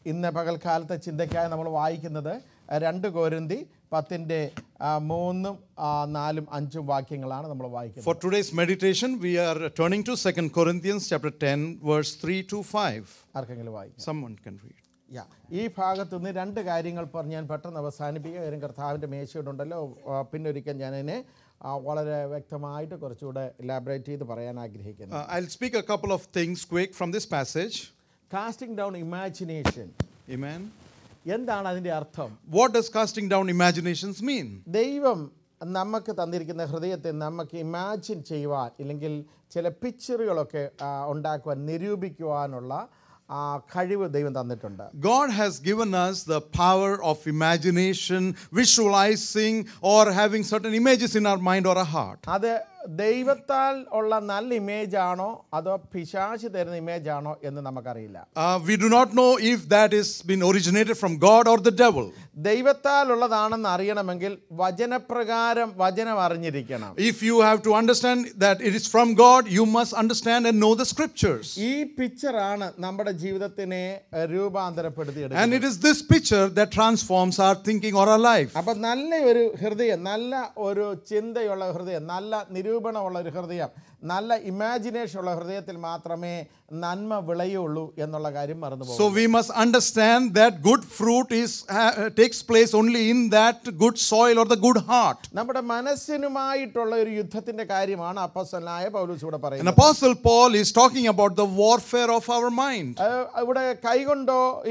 ഇന്ന് പകൽക്കാലത്തെ ചിന്തയ്ക്കായി നമ്മൾ വായിക്കുന്നത് രണ്ട് കോരിന്തി പത്തിൻ്റെ ആ, മൂന്നും ആ, നാലും അഞ്ചും വാക്യങ്ങളാണ് നമ്മൾ വായിക്കുന്നത് For today's meditation, we are turning to 2 Corinthians chapter 10, verse 3 to 5. ആർക്കെങ്കിലും വായിക്കാം Someone can read. യാ ഈ ഭാഗത്തു നിന്ന് രണ്ട് കാര്യങ്ങൾ പറഞ്ഞ് ഞാൻ പെട്ടെന്ന് അവസാനിപ്പിക്കുക കാര്യം കർത്താവിൻ്റെ മേശയുണ്ടല്ലോ ആ, പിന്നൊരിക്കൽ ഞാൻ അതിനെ ആ, വളരെ വ്യക്തമായിട്ട് കുറച്ചുകൂടെ ഇലാബറേറ്റ് ചെയ്ത് പറയാൻ ആഗ്രഹിക്കുന്നു Uh, I'll speak a couple of things quick from this passage. Casting down imagination Amen. എന്താണ് അതിൻ്റെ അർത്ഥം What does casting down imaginations mean? ദൈവം നമുക്ക് തന്നിരിക്കുന്ന ഹൃദയത്തെ നമുക്ക് ഇമാജിൻ ചെയ്യുവാൻ ഇല്ലെങ്കിൽ ചില പിക്ചറുകളൊക്കെ ആ, ഉണ്ടാക്കുവാൻ നിരൂപിക്കുവാനുള്ള ആ, കഴിവ് ദൈവം തന്നിട്ടുണ്ട് God has given us the power of imagination, visualizing, or having certain images in our mind or our heart. അത് ദൈവത്താൽ ഉള്ള നല്ല ഇമേജ് ആണോ അതോ പിശാച് തരുന്ന ഇമേജ് ആണോ എന്ന് നമുക്കറിയില്ല Uh, we do not know if that has been originated from God or the devil. ദൈവത്താൽ ഉള്ളതാണെന്ന് അറിയണമെങ്കിൽ വചനപ്രകാരം വചനം അറിഞ്ഞിരിക്കണം If you have to understand that it is from God, you must understand and know the scriptures. ഈ പിക്ചറാണ് നമ്മുടെ ജീവിതത്തിനെ ഏഹ്, രൂപാന്തരപ്പെടുത്തിയെടുക്കുന്നത് And it is this picture that transforms our thinking or our life. അപ്പൊ നല്ല ഒരു ഹൃദയം നല്ല ഒരു ചിന്തയുള്ള ഹൃദയം നല്ല നിരൂപണമുള്ള ഒരു ഹൃദയം നല്ല ഇമാജിനേഷൻ ഉള്ള ഹൃദയത്തിൽ മാത്രമേ നന്മ വിളയുള്ളൂ എന്നുള്ള കാര്യം മറന്നു പോകും So we must understand that good fruit is ha- uh, takes place only in that good soil or the good heart. നമ്മുടെ മനസ്സിനുമായിട്ടുള്ള ഒരു യുദ്ധത്തിന്റെ കാര്യമാണ് അപ്പസ്വലായ പൗലൂസ് ഇവിടെ And പറയുന്നത് Apostle Paul is talking about the warfare of our mind. അത് ഇവിടെ കൈകൊണ്ടോ ഈ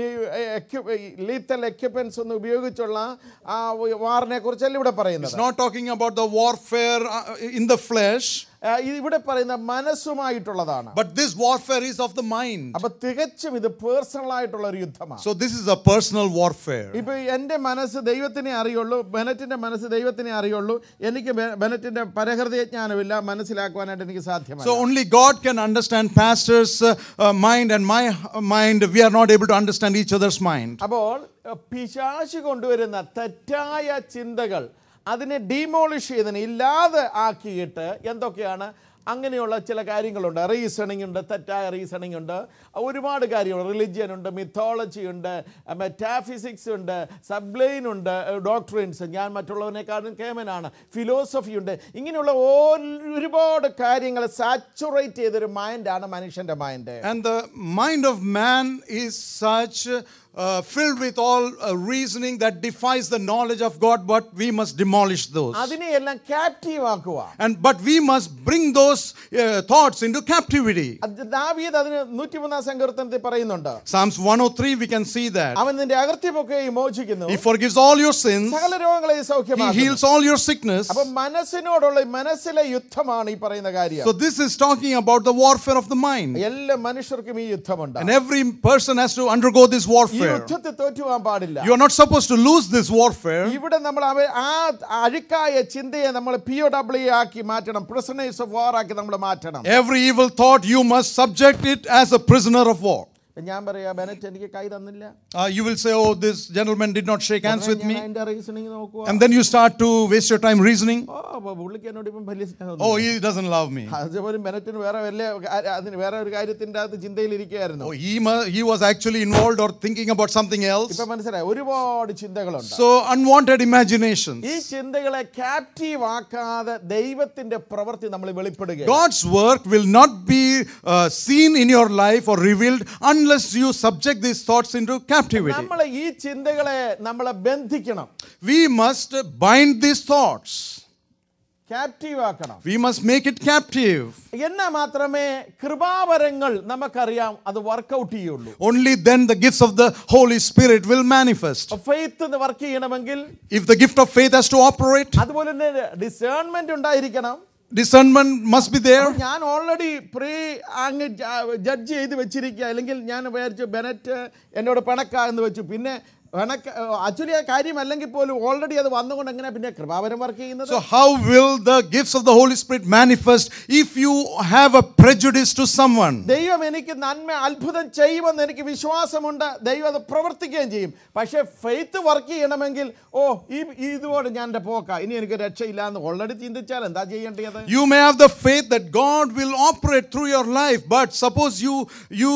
lethal equipments ഒന്നും ഉപയോഗിച്ചുള്ള ആ വാറിനെ കുറിച്ചല്ല ഇവിടെ പറയുന്നത് It's not talking about the warfare uh, in the flesh, ആ, ഇത് ഇവിടെ പറയുന്ന മനസ്സുമായിട്ടുള്ളതാണ് but this warfare is of the mind. അപ്പൊ തികച്ചും ഇത് പേഴ്സണൽ ആയിട്ടുള്ള ഒരു യുദ്ധമാണ് So this is a personal warfare. ഇപ്പൊ എന്റെ മനസ്സ് ദൈവത്തിനെ അറിയുള്ളൂ ബെനറ്റിന്റെ മനസ്സ് ദൈവത്തിനെ അറിയുള്ളൂ എനിക്ക് ബെ- ബെനറ്റിന്റെ പരഹൃദയ ജ്ഞാനമില്ല മനസ്സിലാക്കുവാനായിട്ട് എനിക്ക് സാധ്യമല്ല So only God can understand pastor's uh, uh, mind and my uh, mind. We are not able to understand each other's mind. അപ്പോൾ അഹ് പിശാച് കൊണ്ടുവരുന്ന തെറ്റായ ചിന്തകൾ അതിനെ ഡീമോളിഷ് ചെയ്തതിനെ ഇല്ലാതെ ആക്കിയിട്ട് എന്തൊക്കെയാണ് അങ്ങനെയുള്ള ചില കാര്യങ്ങളുണ്ട് റീസണിംഗ് ഉണ്ട് തെറ്റായ റീസണിംഗ് ഉണ്ട് ഒരുപാട് കാര്യങ്ങൾ റിലിജിയൻ ഉണ്ട് മിത്തോളജി ഉണ്ട് മെറ്റാഫിസിക്സ് ഉണ്ട് സബ്ലൈൻ ഉണ്ട് ഡോക്ടറിൻസ് ഞാൻ മറ്റുള്ളവരെക്കാളും കേമനാണ് ഫിലോസഫി ഉണ്ട് ഇങ്ങനെയുള്ള ഓ- ഒരുപാട് കാര്യങ്ങൾ സാച്ചുറേറ്റ് ചെയ്തൊരു മൈൻഡാണ് മനുഷ്യൻ്റെ mind And the mind of man is such uh, filled with all uh, reasoning that defies the knowledge of God, but we must demolish those. അതിനെയെല്ലാം ക്യാപ്റ്റീവ് ആക്കുക And but we must bring those uh, thoughts into captivity. അത് ദാവീദ് അതിന് നൂറ്റിമൂന്നാം സങ്കീർത്തനത്തിൽ പറയുന്നുണ്ട് Psalms 103, we can see that. അവൻ നിന്റെ അകർത്യമൊക്കെ വിമോചിക്കുന്നു He forgives all your sins. സകല രോഗങ്ങളെ He സൗഖ്യമാക്കുന്നു heals all your sickness. അപ്പൊ മനസ്സിനോടുള്ള ഈ മനസ്സിലെ യുദ്ധമാണ് ഈ പറയുന്ന കാര്യം So this is talking about the warfare of the mind. എല്ലാ മനുഷ്യർക്കും ഈ യുദ്ധമുണ്ട് And every person has to undergo this ഈ warfare. യുദ്ധത്തിൽ തോറ്റുപോകാൻ പാടില്ല You are not supposed to lose this warfare. ഇവിടെ നമ്മൾ അവ ആ അഴുക്കായ ചിന്തയെ നമ്മൾ പി ഒ ഡബ്ല്യു ആക്കി മാറ്റണം പ്രിസണേഴ്സ് ഓഫ് വാർ ആക്കി നമ്മൾ മാറ്റണം Every evil thought, you must subject it as a prisoner of war. ഇപ്പൊ ഞാൻ പറയാ ബെനറ്റ് എനിക്ക് കൈ തന്നില്ല Uh, you will say, Oh, this gentleman did not shake hands with ഞാൻ me. അതിന്റെ റീസണിങ് നോക്കുക And then you start to waste your time reasoning. ഓ അപ്പൊ പുള്ളിക്ക് എന്നോട് ഇപ്പം വലിയ സ്നേഹമൊന്നും Oh, he doesn't love me. അതുപോലെ ബെനറ്റിന് വേറെ വലിയ കാ- അതിന് വേറെ ഒരു കാര്യത്തിന്റെ അകത്ത് ചിന്തയിലിരിക്കുകയായിരുന്നു Oh, he, mu- he was actually involved or thinking about something else. ഇപ്പൊ മനസ്സിലായി ഒരുപാട് ചിന്തകളുണ്ട് So, unwanted imaginations. ഈ ചിന്തകളെ ക്യാപ്റ്റീവ് ആക്കാതെ ദൈവത്തിന്റെ പ്രവൃത്തി നമ്മൾ വെളിപ്പെടുക God's work will not be uh, seen in your life or revealed unless you subject these thoughts into captivity. നമ്മൾ ഈ ചിന്തകളെ നമ്മളെ ബന്ധിക്കണം We must bind these thoughts. Captive ആക്കണം We must make it captive. എന്നാൽ മാത്രമേ കൃപാവരങ്ങൾ നമുക്കറിയാം അത് വർക്കൗട്ട് ചെയ്യുള്ളൂ Only then the gifts of the Holy Spirit will manifest. Faith work ചെയ്യണമെങ്കിൽ If the gift of faith has to operate, അതുപോലെ തന്നെ discernment ഉണ്ടായിരിക്കണം discernment must be there. ഞാൻ ഓൾറെഡി പ്രീ അങ്ങ് ജഡ്ജ് ചെയ്ത് വെച്ചിരിക്കുക അല്ലെങ്കിൽ ഞാൻ വിചാരിച്ചു ബെനറ്റ് എന്നോട് പിണക്ക എന്ന് വെച്ചു പിന്നെ പിണക്ക ആക്ച്വലി ആ കാര്യമല്ലെങ്കിൽ പോലും ഓൾറെഡി അത് വന്നുകൊണ്ട് എങ്ങനെ പിന്നെ കൃപാവരം വർക്ക് ചെയ്യുന്നത് So, how will the gifts of the Holy Spirit manifest if you have a prejudice to someone? ദൈവം എനിക്ക് നന്മ അത്ഭുതം ചെയ്യുമെന്ന് എനിക്ക് വിശ്വാസമുണ്ട് ദൈവം അത് പ്രവർത്തിക്കുകയും ചെയ്യും പക്ഷേ ഫെയ്ത്ത് വർക്ക് ചെയ്യണമെങ്കിൽ ഓ ഈ ഈ ഇതുപോലെ ഞാൻ എൻ്റെ പോക്ക ഇനി എനിക്ക് രക്ഷയില്ല എന്ന് ഓൾറെഡി ചിന്തിച്ചാൽ എന്താ ചെയ്യേണ്ടത് You may have the faith that God will operate through your life, but suppose you you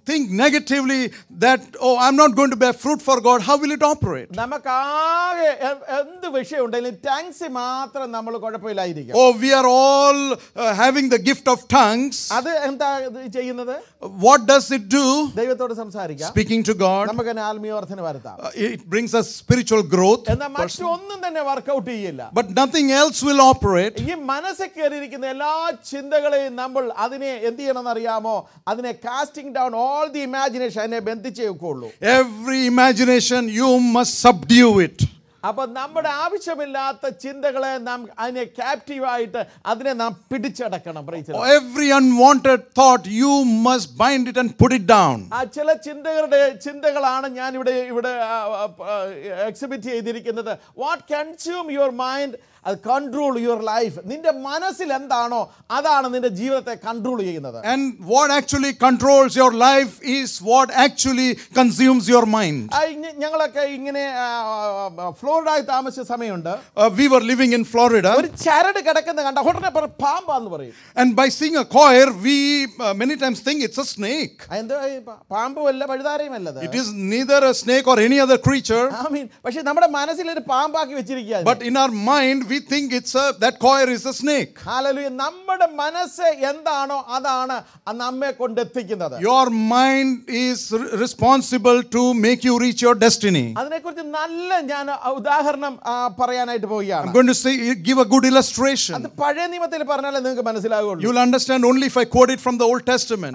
think negatively that, oh, I'm not going to bear fruit for God, how will it operate? നമുക്കാകെ എ- എന്ത് വിഷയം ഉണ്ടെങ്കിലും ടാങ്ക്സി മാത്രം നമ്മൾ കുഴപ്പമില്ലായിരിക്കും Oh, we are all uh, having the gift of tongues. അത് എന്താ ഇത് ചെയ്യുന്നത് What does it do? ദൈവത്തോട് സംസാരിക്കാം Speaking to God, നമുക്ക് തന്നെ ആത്മീയവർദ്ധന വരുത്താം uh, it brings us spiritual growth, എന്നാൽ മറ്റൊന്നും തന്നെ വർക്കൗട്ട് ചെയ്യില്ല but nothing else will operate. ഈ മനസ്സിൽ കയറിയിരിക്കുന്ന എല്ലാ ചിന്തകളെയും നമ്മൾ അതിനെ എന്ത് ചെയ്യണമെന്ന് അറിയാമോ അതിനെ casting down all the imagination അതിനെ ബന്ധിച്ചേ വെക്കുള്ളൂ Every imagination, you must subdue it. അപ്പൊ നമ്മുടെ ആവശ്യമില്ലാത്ത ചിന്തകളെ നാം അതിനെ ക്യാപ്റ്റീവായിട്ട് അതിനെ നാം പിടിച്ചടക്കണം praise the Lord. Every unwanted thought, you must bind it and put it down. ആ ചില ചിന്തകളുടെ ചിന്തകളാണ് ഞാൻ ഇവിടെ ഇവിടെ എക്സിബിറ്റ് ചെയ്തിരിക്കുന്നത് വാട്ട് കൺസ്യൂം യുവർ മൈൻഡ് അത് കൺട്രോൾ യുവർ ലൈഫ് നിന്റെ മനസ്സിൽ എന്താണോ അതാണ് നിന്റെ ജീവിതത്തെ കൺട്രോൾ ചെയ്യുന്നത് And what actually controls your life is what actually consumes your mind. ആ, ഇങ്ങ- ഞങ്ങളൊക്കെ ഇങ്ങനെ ഫ്ലോറിഡായി താമസിച്ച സമയമുണ്ട് Uh, we were living in Florida, ഒരു ചരട് കിടക്കുന്ന കണ്ട ഉടനെ പറയും പാമ്പാന്ന് പറയും and by seeing a coir, we uh, many times think it's a snake. ആ, എന്തോ ഈ പ- പാമ്പും അല്ല പഴുതാരയും അല്ലത് It is neither a snake or any other creature, I mean, പക്ഷെ നമ്മുടെ മനസ്സിൽ ഒരു പാമ്പാക്കി വെച്ചിരിക്കുക but in our mind, we think it's a that coir is a snake. ഹാലലുയ നമ്മുടെ മനസ്സ് എന്താണോ അതാണ് ആ നമ്മെ കൊണ്ടെത്തിക്കുന്നത് Your mind is re- responsible to make you reach your destiny. അതിനെക്കുറിച്ച് നല്ല ഞാൻ ഉദാഹരണം ആ, പറയാനായിട്ട് I'm പോവുകയാണ് going to say, give a good illustration. അത് പഴയ നിയമത്തിൽ പറഞ്ഞാലേ നിങ്ങൾക്ക് മനസ്സിലാകുള്ളൂ You'll understand only if I quote it from the Old Testament.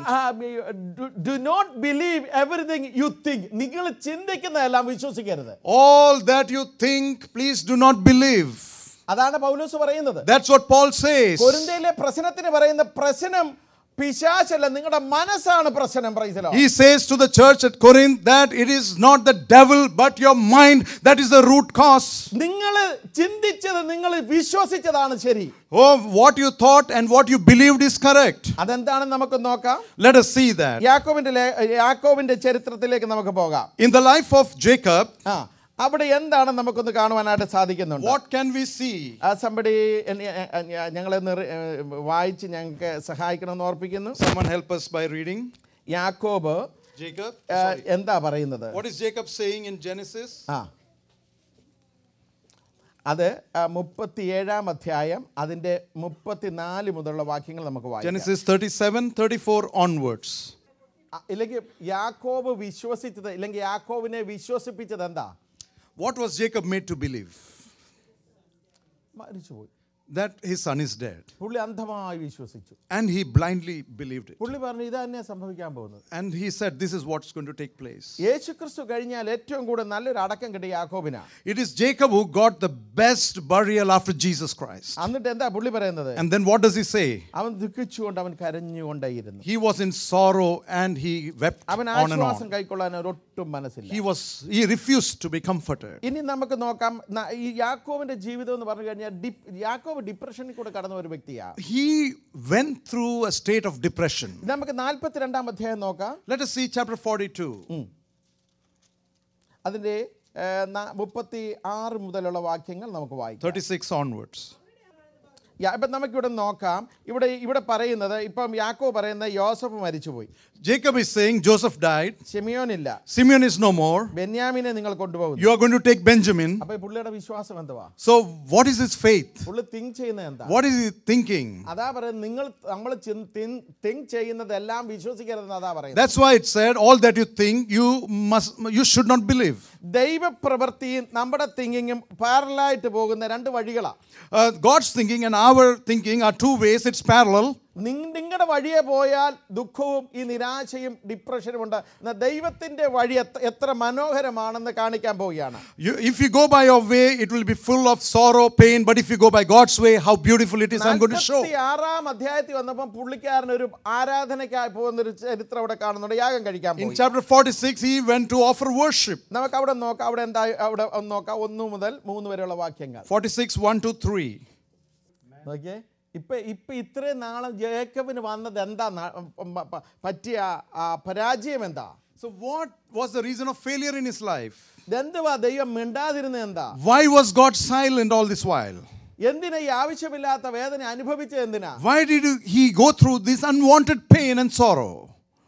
Do not believe everything you think നിങ്ങൾ ചിന്തിക്കുന്നതെല്ലാം വിശ്വസിക്കരുത് All that you think, please do not believe. അതാണ് പൗലോസ് പറയുന്നത് That's what Paul says. കൊരിന്ത്യയിലെ പ്രശ്നത്തിന് പറയുന്ന പ്രശ്നം പിശാചല്ല നിങ്ങളുടെ മനസ്സാണ് പ്രശ്നം പ്രൈസലോ He says to the church at Corinth that it is not the devil but your mind that is the root cause. നിങ്ങൾ ചിന്തിച്ചത് നിങ്ങൾ വിശ്വസിച്ചതാണ് ശരി Oh, what you thought and what you believed is correct. അതെന്താണെന്ന് നമുക്ക് നോക്കാം Let us see that. യാക്കോബിന്റെ ലേ- യാക്കോബിന്റെ ചരിത്രത്തിലേക്ക് നമുക്ക് പോകാം In the life of Jacob, ആ അവിടെ എന്താണ് നമുക്കൊന്ന് കാണുവാനായിട്ട് സാധിക്കുന്നുണ്ട് what can we see? ആ സംബടി ഞങ്ങളൊന്ന് റി- ഏ, വായിച്ച് ഞങ്ങൾക്ക് സഹായിക്കണമെന്ന് ഓർപ്പിക്കുന്നു Someone help us by reading. യാക്കോബ് Jacob? ഏ, Sorry. എന്താ പറയുന്നത് What is Jacob saying in Genesis? ആ അത് ആ, മുപ്പത്തിയേഴാം അധ്യായം അതിൻ്റെ മുപ്പത്തിനാല് മുതലുള്ള വാക്യങ്ങൾ നമുക്ക് വായിക്കാം Genesis 37, 34 onwards. ആ, ഇല്ലെങ്കിൽ യാക്കോബ് വിശ്വസിച്ചത് ഇല്ലെങ്കിൽ യാക്കോബിനെ വിശ്വസിപ്പിച്ചത് എന്താ What was Jacob made to believe? മരിച്ചുപോയി That his son is dead. പുള്ളി അന്ധമായി വിശ്വസിച്ചു And he blindly believed it. പുള്ളി പറഞ്ഞു ഇത് തന്നെ സംഭവിക്കാൻ പോകുന്നത് And he said, This is what's going to take place. യേശുക്രിസ്തു കഴിഞ്ഞാൽ ഏറ്റവും കൂടുതൽ നല്ലൊരു അടക്കം കിട്ടിയ യാക്കോബിനാ It is Jacob who got the best burial after Jesus Christ. എന്നിട്ട് എന്താ പുള്ളി പറയുന്നത് And then what does he say? അവൻ ദുഃഖിച്ചുകൊണ്ട് അവൻ കരഞ്ഞുകൊണ്ടേയിരുന്നു He was in sorrow and he wept അവൻ on and ആശ്വാസം on. കൈക്കൊള്ളാൻ ഒരൊട്ടും മനസ്സില്ല He was he refused to be comforted. ഇനി നമുക്ക് നോക്കാം ന- ഈ യാക്കോവിന്റെ ജീവിതം എന്ന് പറഞ്ഞു കഴിഞ്ഞാൽ ഡിപ് യാക്കോബ് ഡിപ്രഷനിൽ കൂടെ കടന്ന ഒരു വ്യക്തിയാണ് He went through a state of depression. നമുക്ക് നാൽപ്പത്തിരണ്ടാം അധ്യായം നോക്കാം Let us see chapter 42. അതിൻ്റെ മുപ്പത്തി ആറ് മുതലുള്ള വാക്യങ്ങൾ നമുക്ക് വായിക്കാം 36 onwards. യാ- ഇപ്പം നമുക്കിവിടെ നോക്കാം ഇവിടെ ഇവിടെ പറയുന്നത് ഇപ്പം യാക്കോ പറയുന്ന യോസഫ് മരിച്ചുപോയി Jacob is saying Joseph died, ഷെമിയോനില്ല Simeon is no more. ബെന്യാമിനെ നിങ്ങൾ കൊണ്ടുപോകുന്നു You are going to take Benjamin. അപ്പൊ ഈ പുള്ളിയുടെ വിശ്വാസം എന്തുവാ So, what is his faith? പുള്ളി തിങ്ക് ചെയ്യുന്നത് എന്താ What is he thinking? അതാ പറയുന്നത് നിങ്ങൾ നമ്മൾ തിങ്ക് ചെയ്യുന്നതെല്ലാം വിശ്വസിക്കരുതെന്ന് അതാ പറയുന്നത് That's why it said, All that you think, you must you should not believe. ദൈവപ്രവൃത്തിയും നമ്മുടെ തിങ്കിങ്ങും പാരലായിട്ട് പോകുന്ന രണ്ട് വഴികളാണ് Uh, God's thinking and our thinking are two ways, it's parallel. നിങ്ങളുടെ വഴിയെ പോയാൽ ദുഃഖവും ഈ നിരാശയും ഡിപ്രഷനും ഉണ്ട് എന്നാൽ ദൈവത്തിന്റെ വഴി എത്ര എത്ര മനോഹരമാണെന്ന് കാണിക്കാൻ പോവുകയാണ് You, if you go by your way, it will be full of sorrow, pain. But if you go by God's way, how beautiful it is, I'm going to show. നാൽപ്പത്തി ആറാം അധ്യായത്തിൽ വന്നപ്പോൾ പുള്ളിക്കാരൻ ഒരു ആരാധനയ്ക്കായി പോകുന്ന ഒരു ചരിത്രം അവിടെ കാണുന്നുണ്ട് യാഗം കഴിക്കാൻ In പോയി chapter 46, he went to offer worship. നമുക്ക് അവിടെ നോക്കാം അവിടെ എന്താ അവിടെ ഒന്ന് നോക്കാം ഒന്ന് മുതൽ മൂന്ന് വരെയുള്ള വാക്യങ്ങൾ 46, 1 to 3. നോക്കിയേ ഇപ്പൊ ഇപ്പൊ ഇത്രയും നാളെ ജേക്കബിന് വന്നത് എന്താ ന- പ- പ- പറ്റിയ ആ പരാജയം എന്താ So, what was the reason of failure in his life? ഇതെന്തുവാ ദൈവം മിണ്ടാതിരുന്നത് എന്താ Why was God silent all this while? എന്തിനാ ഈ ആവശ്യമില്ലാത്ത വേദന അനുഭവിച്ചത് എന്തിനാ Why did he go through this unwanted pain and sorrow?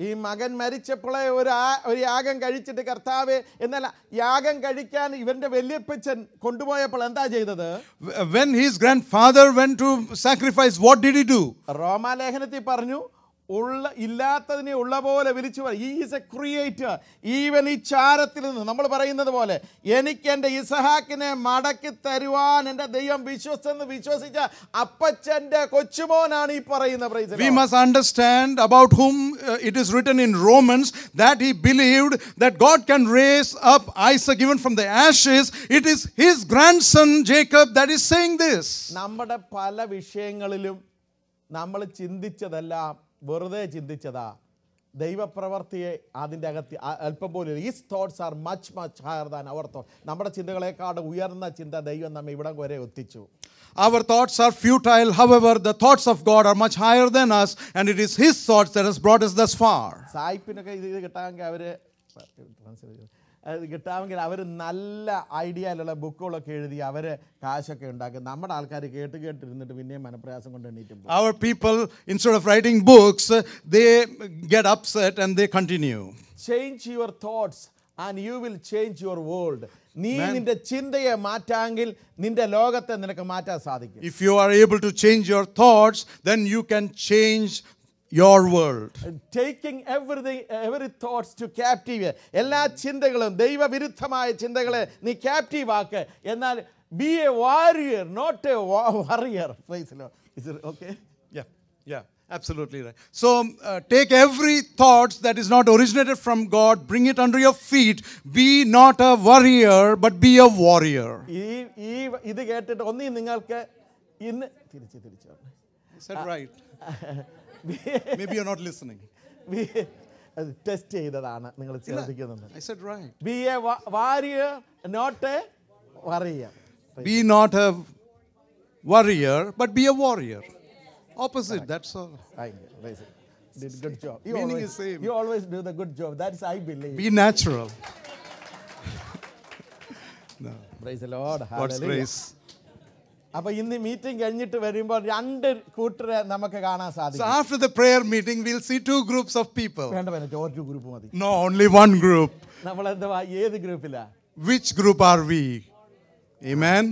ഈ മകൻ മരിച്ചപ്പോഴേ ഒരു ആ ഒരു യാഗം കഴിച്ചിട്ട് കർത്താവെ എന്നാൽ യാഗം കഴിക്കാൻ ഇവന്റെ വല്യപ്പച്ചൻ കൊണ്ടുപോയപ്പോൾ എന്താ ചെയ്തത് When his grandfather went to sacrifice, what did he do? റോമാലേഖനത്തിൽ പറഞ്ഞു ഉള്ള ഇല്ലാത്തതിനെ ഉള്ള പോലെ വിളിച്ചു ഈസ് എ ക്രിയേറ്റർ ഈവൻ ഈ ചാരത്തിൽ നിന്ന് നമ്മൾ പറയുന്നത് പോലെ എനിക്ക് എൻ്റെ ഇസഹാക്കിനെ മടക്കി തരുവാൻ എൻ്റെ ദൈവം വിശ്വസെന്ന് വിശ്വസിച്ച അപ്പച്ചൻ്റെ കൊച്ചുമോനാണ് ഈ പറയുന്ന praise We must understand about whom uh, it is written in Romans that he believed that God can raise up Isaac even from the ashes. It is his grandson Jacob that is saying this. നമ്മുടെ പല വിഷയങ്ങളിലും നമ്മൾ ചിന്തിച്ചതെല്ലാം വെറുതെ ചിന്തിച്ചതാ ദൈവപ്രവർത്തിയെ അതിൻ്റെ അകത്ത് അ- അല്പം പോലും is thoughts are much much higher than our thought നമ്മുടെ ചിന്തകളെക്കാട് ഉയർന്ന ചിന്ത ദൈവം നമ്മെ ഇവിടം വരെ എത്തിച്ചു Our thoughts are futile, however, the thoughts of God are much higher than us, and it is his thoughts that has brought us thus far. സായിപ്പിനൊക്കെ ഇത് ഇത് കിട്ടാമെങ്കിൽ അവർ അത് കിട്ടാമെങ്കിൽ അവർ നല്ല ഐഡിയയിലുള്ള ബുക്കുകളൊക്കെ എഴുതി അവർ കാശൊക്കെ ഉണ്ടാക്കും നമ്മുടെ ആൾക്കാർ കേട്ട് കേട്ടിരുന്നിട്ട് പിന്നെയും മനപ്രയാസം കൊണ്ട് എണീറ്റും പോകും. Our people, instead of writing books, uh, they get upset and they continue. Change your thoughts and you will change your world നീ നിന്റെ ചിന്തയെ മാറ്റാമെങ്കിൽ നിന്റെ ലോകത്തെ നിനക്ക് മാറ്റാൻ സാധിക്കും If you are able to change your thoughts, then you can change your world. Taking everything every thoughts to captive എല്ലാ ചിന്തകളും ദൈവവിരുദ്ധമായ ചിന്തകളെ നീ ക്യാപ്റ്റീവ് ആക്ക് എന്നാൽ be a warrior not a worrier okay Yeah, yeah, absolutely right. So uh, take every thought that is not originated from God, bring it under your feet. Be not a warrior, but be a warrior. ഈ ഈ ഇത് കേട്ടിട്ട് ഒന്നീ നിങ്ങൾക്ക് ഇന്ന് തിരിച്ച് തിരിച്ചു I said right. Maybe you're not listening. Test ചെയ്തതാണ് നിങ്ങൾ ശ്രദ്ധിക്കുന്നുണ്ട് I said right. Be a warrior not a worrier Be not a warrior, but be a warrior. Opposite, that's all. Did good job. You Meaning always, is same. you always do the good job. That's I believe. Be natural. Praise the Lord. God's Hallelujah. grace. അപ്പൊ ഇന്ന് meeting കഴിഞ്ഞിട്ട് വരുമ്പോൾ രണ്ട് കൂട്ടരെ നമുക്ക് കാണാൻ So സാധിക്കും after the prayer meeting, we'll see two groups of people. വേണ്ട വേണ്ട ഒരു ഗ്രൂപ്പ് മതി No, only one group. നമ്മൾ എന്താ ഏത് ഗ്രൂപ്പിലാ Which group are we? Amen.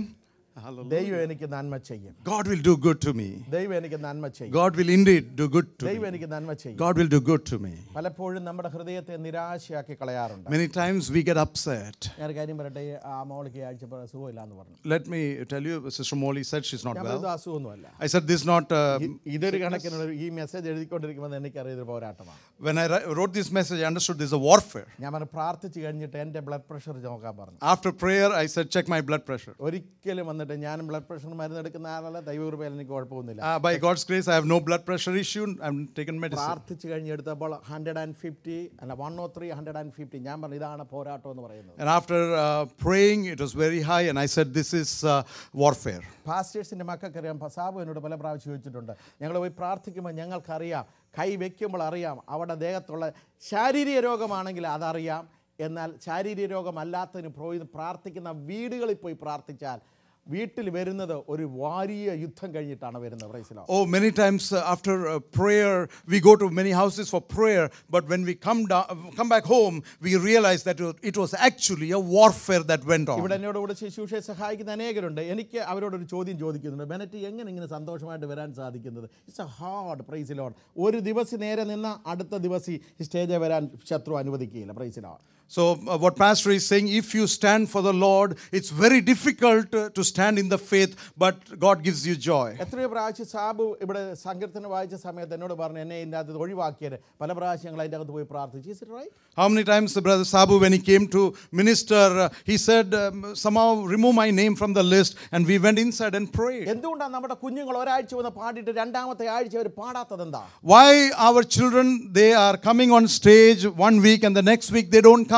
ദൈവം എനിക്ക് നന്മ ചെയ്യും God will do good to me. ദൈവം എനിക്ക് നന്മ ചെയ്യും God will indeed do good to ദൈവം me. എനിക്ക് നന്മ ചെയ്യും God will do good to me. പലപ്പോഴും നമ്മുടെ ഹൃദയത്തെ നിരാശയാക്കി കളയാറുണ്ട് Many times we get upset. ഞാൻ ഒരു കാര്യം പറയട്ടെ ആ മോളിക്ക് ആഴ്ച സുഖമില്ല എന്ന് പറഞ്ഞു Let me tell you, Sister Molly said she's not ഞാൻ well. പറഞ്ഞത് അസുഖമൊന്നുമല്ല I said this not. Uh, ഇ- ഇതൊരു കണക്കിനുള്ള ഒരു- ഈ മെസ്സേജ് എഴുതിക്കൊണ്ടിരിക്കുമ്പോൾ എനിക്കറിയാം ഇതൊരു പോരാട്ടമാണ് when I ri- wrote this message, I understood this is a warfare. ഞാൻ പറഞ്ഞു പ്രാർത്ഥിച്ച് കഴിഞ്ഞിട്ട് എൻ്റെ ബ്ലഡ് പ്രഷർ നോക്കാൻ പറഞ്ഞു After prayer, I said, check my blood pressure. ഒരിക്കലും വന്നിട്ട് ഞാനും ബ്ലഡ് പ്രഷർ മരുന്ന് എടുക്കുന്ന ആളല്ല ദൈവകൃപയിൽ എനിക്ക് കുഴപ്പമൊന്നുമില്ല Uh, by God's grace, I have no blood pressure issue. I'm taken medicine. പ്രാർത്ഥിച്ച് കഴിഞ്ഞ് എടുത്തപ്പോൾ ഹൺഡ്രഡ് ആൻഡ് ഫിഫ്റ്റി അല്ല one oh three hundred and fifty ഞാൻ പറഞ്ഞു ഇതാണ് പോരാട്ടം എന്ന് പറയുന്നത് And after uh, praying, it was very high, and I said, this is uh, warfare. പാസ്റ്റേഴ്സിൻ്റെ മക്കൾക്കറിയാം Sabu എന്നോട് പല പ്രാവശ്യം ചോദിച്ചിട്ടുണ്ട് ഞങ്ങൾ പോയി പ്രാർത്ഥിക്കുമ്പോൾ ഞങ്ങൾക്കറിയാം കൈ വെക്കുമ്പോൾ അറിയാം അവിടെ ദേഹത്തുള്ള ശാരീരിക രോഗമാണെങ്കിൽ അതറിയാം എന്നാൽ ശാരീരിക രോഗമല്ലാത്തതിന് പോയി പ്രാർത്ഥിക്കുന്ന വീടുകളിൽ പോയി പ്രാർത്ഥിച്ചാൽ വീട്ടിൽ വരുന്നത് ഒരു വാരിയ യുദ്ധം കഴിഞ്ഞിട്ടാണ് വരുന്നത് പ്രൈസിലോ Oh, many times uh, after uh, prayer, we go to many houses for prayer, but when we come down, come back home, we realize that it was actually a warfare that went ഇവിടെ on. എന്നോട് കൂടെ ശുശ്രൂഷയെ സഹായിക്കുന്ന അനേകരുണ്ട് എനിക്ക് അവരോടൊരു ചോദ്യം ചോദിക്കുന്നുണ്ട് Bennett എങ്ങനെ ഇങ്ങനെ സന്തോഷമായിട്ട് വരാൻ സാധിക്കുന്നത് ഇറ്റ്സ് എ ഹാർഡ് പ്രൈസിലോൺ ഒരു ദിവസം നേരെ നിന്ന് അടുത്ത ദിവസം ഈ സ്റ്റേജിൽ വരാൻ ശത്രു അനുവദിക്കുകയില്ല പ്രൈസിലോൺ So, uh, what Pastor is saying, if you stand for the Lord, it's very difficult uh, to stand in the faith, but God gives you joy. എത്രയോ പ്രാവശ്യം സാബു ഇവിടെ സങ്കീർത്തനം വായിച്ച സമയത്ത് എന്നോട് പറഞ്ഞു എന്നെ ഇതിൻ്റെ അകത്ത് ഒഴിവാക്കിയത് പല പ്രാവശ്യം ഞങ്ങൾ അതിൻ്റെ അകത്ത് പോയി പ്രാർത്ഥിച്ചു is right How many times uh, Brother Sabu, when he came to minister, uh, he said, um, somehow remove my name from the list, and we went inside and prayed. എന്തുകൊണ്ടാണ് നമ്മുടെ കുഞ്ഞുങ്ങൾ ഒരാഴ്ച വന്ന് പാടിയിട്ട് രണ്ടാമത്തെ ആഴ്ച അവർ പാടാത്തത് എന്താ Why our children, they are coming on stage one week, and the next week they don't come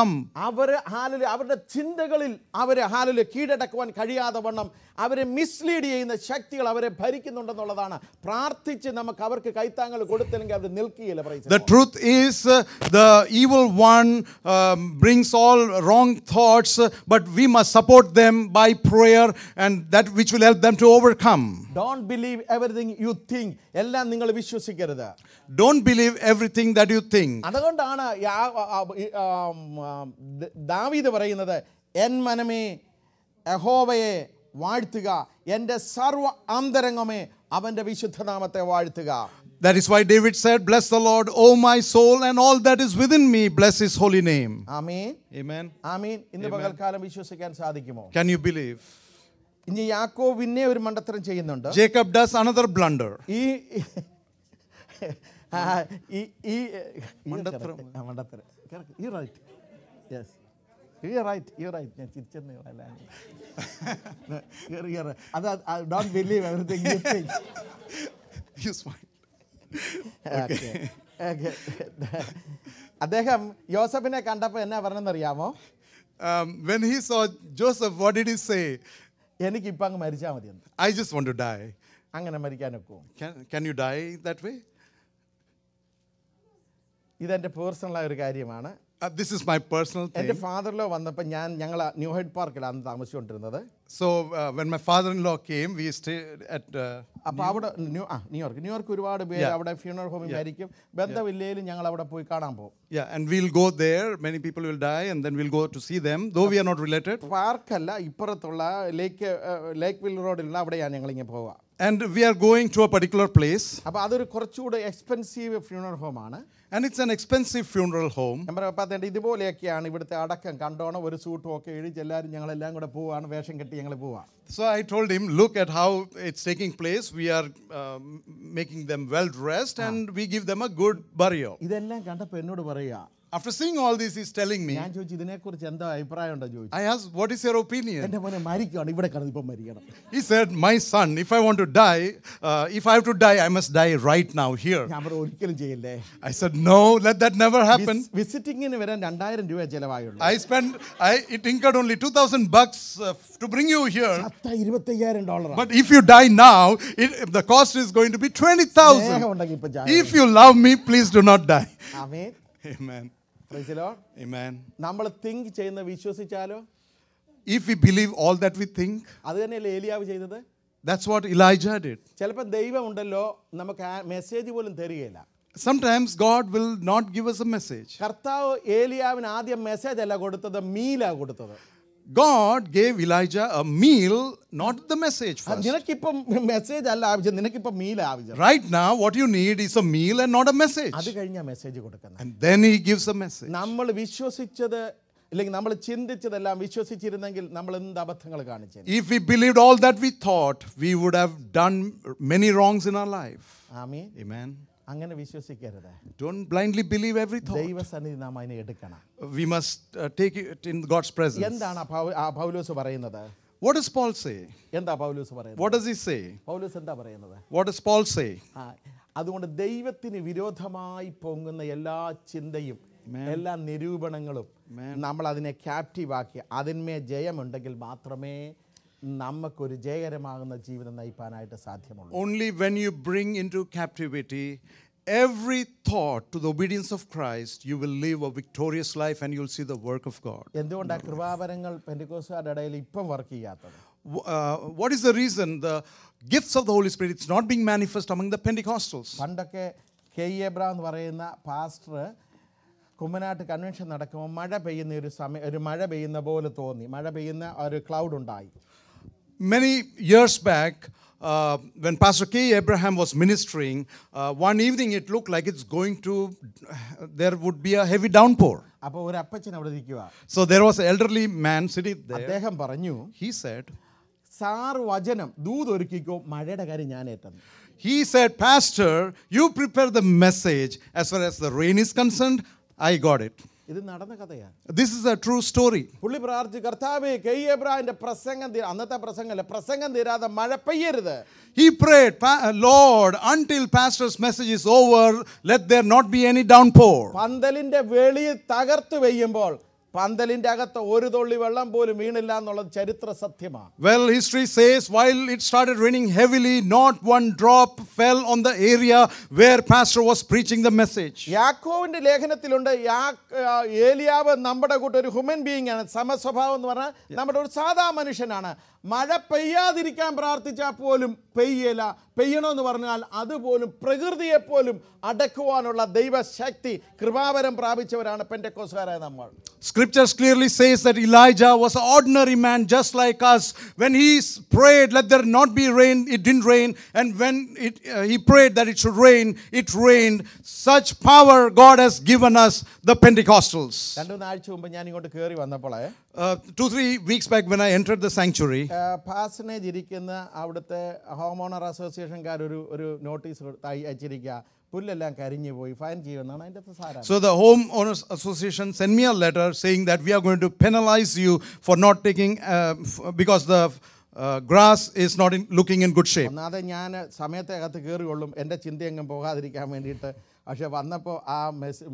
come. അവര് ഹാലില് അവരുടെ ചിന്തകളിൽ അവരെ ഹാലില് കീഴടക്കുവാൻ കഴിയാതെ വണ്ണം അവരെ മിസ്ലീഡ് ചെയ്യുന്ന ശക്തികൾ അവരെ ഭരിക്കുന്നുണ്ടെന്നുള്ളതാണ് പ്രാർത്ഥിച്ച് നമുക്ക് അവർക്ക് കൈത്താങ്ങൾ കൊടുത്തില്ലെങ്കിൽ അവർ നിൽക്കുകയില്ല praise The truth is, uh, the evil one um, brings all wrong thoughts, uh, but we must support them by prayer and that which will help them to overcome. Don't believe everything you think എല്ലാം നിങ്ങൾ വിശ്വസിക്കരുത് Don't believe everything that you think. അതുകൊണ്ടാണ് യാ- ആ, ഈ, ആം, ആം, the- ദാവീദ് പറയുന്നത് N മനമേ യഹോവയെ വാഴ്ത്തുക എൻ്റെ സർവ അന്തരംഗമേ അവൻ്റെ വിശുദ്ധനാമത്തെ വാഴ്ത്തുക That is why David said, Bless the Lord, O my soul, and all that is within me, bless his holy name. Amin Amen. ആമീൻ ഇന്ന് പകൽക്കാലം വിശ്വസിക്കാൻ സാധിക്കുമോ Can you believe? ഇനി യാക്കോ പിന്നെ ഒരു മണ്ടത്തരം ചെയ്യുന്നുണ്ട് Jacob does another blunder. ഈ ആ, ഈ ഈ മണ്ടത്തരം. ആ, മണ്ടത്തരം you right yes you right you right ഞാൻ തിരിച്ചെന്ന് അത് don't believe everything you think You smile. അദ്ദേഹം യോസഫിനെ കണ്ടപ്പോൾ എന്നാ പറഞ്ഞെന്നറിയാമോ Um, when he saw Joseph, what did he say? എനിക്കിപ്പോൾ അങ്ങ് മരിച്ചാൽ മതി എന്ന് I just want to die. അങ്ങനെ മരിക്കാനൊക്കെ Can, can you die that way? ഇതെൻ്റെ പേഴ്സണലായ ഒരു കാര്യമാണ് Uh, this is my personal എൻ്റെ thing. ഫാദറിലോ വന്നപ്പോൾ ഞാൻ ഞങ്ങൾ ന്യൂ ഹെഡ് പാർക്കിലാണ് താമസിച്ചുകൊണ്ടിരുന്നത് So uh, when my father-in-law came, we stayed at. Uh, അപ്പോൾ അവിടെ ന്യൂ ആ ന്യൂയോർക്ക് ന്യൂയോർക്ക് ഒരുപാട് പേര് Yeah. അവിടെ ഫ്യൂണറൽ ഹോമിൽ മരിക്കും ബന്ധമില്ലേലും ഞങ്ങൾ അവിടെ പോയി കാണാൻ പോകും yeah, and we'll go there. Many people will die, and then we'll go to see them, though we are not related. പാർക്കല്ല ഇപ്പുറത്തുള്ള ലേക്ക് ലേക്ക് വിൽ റോഡിലുള്ള അവിടെയാണ് ഞങ്ങളിങ്ങനെ പോവുക And we are going to a particular place, അപ്പോൾ അതൊരു കുറച്ചുകൂടെ expensive funeral ഹോമാണ് and it's an expensive funeral home. ഞാൻ പറയാത്തേണ്ട ഇതുപോലെയൊക്കെയാണ് ഇവിടുത്തെ അടക്കം കണ്ടോണം ഒരു സൂട്ടും ഒക്കെ എഴുതി എല്ലാവരും ഞങ്ങളെല്ലാം കൂടെ പോവാണ് വേഷം കെട്ടി ഞങ്ങൾ പോവാം So I told him, look at how it's taking place. We are um, making them well dressed, and we give them a good burial. ഇതെല്ലാം കണ്ടപ്പോൾ എന്നോട് പറയുക After seeing all this, he's telling me, ഞാൻ ചോദിച്ചു ഇതിനെക്കുറിച്ച് എന്താ അഭിപ്രായം ഉണ്ടോ ചോദിച്ചു I asked, what is your opinion? എൻ്റെ മോനെ മരിക്കുകയാണ് ഇവിടെ കിടന്ന് ഇപ്പം മരിക്കണം He said, My son, if I want to die, uh, if I have to die, I must die right now here. ഞാൻ പറഞ്ഞു ഒരിക്കലും ചെയ്യില്ലേ I said, No, let that never happen. വിസിറ്റിങ്ങിന് വരാൻ രണ്ടായിരം രൂപ ചിലവായുള്ളൂ I spent, I, it incurred only 2,000 bucks uh, to bring you here. പത്ത ഇരുപത്തയ്യായിരം dollar But if you die now, it, the cost is going to be 20,000. സ്നേഹമുണ്ടെങ്കിൽ ഇപ്പം ചായ If you love me, please do not die. ആമേൻ Amen. Praise the Lord Amen. നമ്മൾ think ചെയ്യുന്ന വിശ്വസിച്ചാലോ If we believe all that we think, അത് തന്നെയല്ലേ ഏലിയാവ് ചെയ്തത് that's what Elijah did. ചിലപ്പോൾ ദൈവം ഉണ്ടല്ലോ നമുക്ക് ആ മെസ്സേജ് പോലും തരികയില്ല Sometimes God will not give us a message. കർത്താവ് ഏലിയാവിന് ആദ്യം മെസ്സേജ് അല്ല കൊടുത്തത് മീലാ കൊടുത്തത് God gave Elijah a meal, not the message ആ, first. നിനക്കിപ്പം മെസ്സേജ് അല്ല ആവശ്യം നിനക്കിപ്പം മീല ആവശ്യം Right now, what you need is a meal and not a message. അത് കഴിഞ്ഞാ മെസ്സേജ് കൊടുക്കുന്നത് And then he gives a message. നമ്മൾ വിശ്വസിച്ചത് അല്ലെങ്കിൽ നമ്മൾ ചിന്തിച്ചതെല്ലാം വിശ്വസിച്ചിരുന്നെങ്കിൽ നമ്മൾ എന്ത് അബദ്ധങ്ങൾ കാണിച്ചു If we believed all that we thought, we would have done many wrongs in our life. Amin Amen. അങ്ങനെ വിശ്വസിക്കരുത് Don't blindly believe every thought. ദൈവസന്നിധി നാം അതിനെ എടുക്കണം We must uh, take it in God's presence. എന്താണ് ആ പൗ- ആ പൗലോസ് പറയുന്നത് What does Paul say? എന്താ പൗലോസ് പറയുന്നത് What does he say? പൗലോസ് എന്താ പറയുന്നത് What does Paul say? ആ, അതുകൊണ്ട് ദൈവത്തിന് വിരോധമായി പൊങ്ങുന്ന എല്ലാ ചിന്തയും എല്ലാ നിരൂപണങ്ങളും നമ്മൾ അതിനെ ക്യാപ്റ്റീവ് ആക്കി അതിന്മേൽ ജയമുണ്ടെങ്കിൽ മാത്രമേ നമുക്കൊരു ജയകരമാകുന്ന ജീവിതം നയിപ്പാനായിട്ട് സാധ്യമുള്ളൂ Only when you bring into captivity every thought to the obedience of Christ, you will live a victorious life and you'll see the work of God. എന്തുകൊണ്ടാണ് കൃപാവരങ്ങൾ പെൻഡിക്കോസുകാരുടെ ഇടയിൽ ഇപ്പം വർക്ക് ചെയ്യാത്തത് W- uh, what is the reason the gifts of the Holy Spirit it's not being manifest among the Pentecostals? പണ്ടൊക്കെ K E എബ്ര എന്ന് പറയുന്ന pastor കുമ്മനാട്ട് convention നടക്കുമ്പോൾ മഴ പെയ്യുന്ന ഒരു സമയം ഒരു മഴ പെയ്യുന്ന പോലെ തോന്നി മഴ പെയ്യുന്ന ഒരു ക്ലൗഡ് ഉണ്ടായി Many years back, uh, when Pastor K. Abraham was ministering, uh, one evening it looked like it's going to, there would be a heavy downpour. അപ്പോൾ ഒരു അപ്പച്ചൻ അവിടെ ഇരിക്കുക So there was an elderly man sitting there. അദ്ദേഹം പറഞ്ഞു He said, sir വചനം ദൂതൊരുക്കിക്കോ മഴയുടെ കാര്യം ഞാൻ ഏറ്റെന്ന് He said, Pastor, you prepare the message. As far as the rain is concerned, I got it. ഇത് നടന്ന കഥയാണ് This is a true story. പുള്ളി പ്രാർത്ഥിച്ചു കർത്താവേ കെ ഇ എബ്രാഹിന്റെ പ്രസംഗം തീ- അന്നത്തെ പ്രസംഗമല്ല പ്രസംഗം തീരാതെ മഴ പെയ്യരുത് He prayed, "Pa- Lord, until Pastor's message is over, let there not be any downpour. പന്തലിന്റെ വെളിയിൽ തകർത്ത് പെയ്യുമ്പോൾ പന്തലിന്റെ അകത്ത് ഒരു തുള്ളി വെള്ളം പോലും വീണില്ല എന്നുള്ളത് ചരിത്ര സത്യമാണ് Well, history says while it started raining heavily, not one drop fell on the area where Pastor was preaching the message. യാക്കോവിന്റെ ലേഖനത്തിലുണ്ട് യാ ആ, ഏലിയാവ് നമ്മുടെ കൂട്ട് ഒരു ഹ്യൂമൻ ബീയിങ് ആണ് സമസ്വഭാവം എന്ന് പറഞ്ഞാൽ നമ്മുടെ ഒരു സാധാ മനുഷ്യനാണ് മഴ പെയ്യാതിരിക്കാൻ പ്രാർത്ഥിച്ചാൽ പോലും പെയ്യല പെയ്യണമെന്ന് പറഞ്ഞാൽ അതുപോലും പ്രകൃതിയെ പോലും അടക്കുവാനുള്ള ദൈവശക്തി കൃപാവരം പ്രാപിച്ചവരാണ് പെൻറ്റക്കോസുകാരായ നമ്മൾ Scriptures clearly says that Elijah was an ordinary man just like us. When he s- prayed, let there not be rain, it didn't rain. And when it, uh, he prayed that it should rain, it rained. Such power God has given us, the Pentecostals. രണ്ടു മൂന്ന് ആഴ്ച മുമ്പ് ഞാൻ ഇങ്ങോട്ട് കയറി വന്നപ്പോഴേ Uh, two, three weeks back when I entered the sanctuary, പാസനേജ് ഇരിക്കുന്ന അവിടുത്തെ ഹോം ഓണർ അസോസിയേഷൻകാർ ഒരു ഒരു നോട്ടീസ് കൊടുത്ത് അയ- അയച്ചിരിക്കുക പുല്ലെല്ലാം കരിഞ്ഞു പോയി ഫൈൻ ചെയ്യുമെന്നാണ് അതിൻ്റെ അകത്ത് സാരം So the Home Owners Association sent me a letter saying that we are going to penalize you for not taking, uh, f- because the uh, grass is not in, looking in good shape. ഒന്നാമത് ഞാൻ സമയത്തകത്ത് കയറിക്കൊള്ളും എൻ്റെ ചിന്തയെങ്ങും പോകാതിരിക്കാൻ വേണ്ടിയിട്ട് പക്ഷെ വന്നപ്പോൾ ആ mess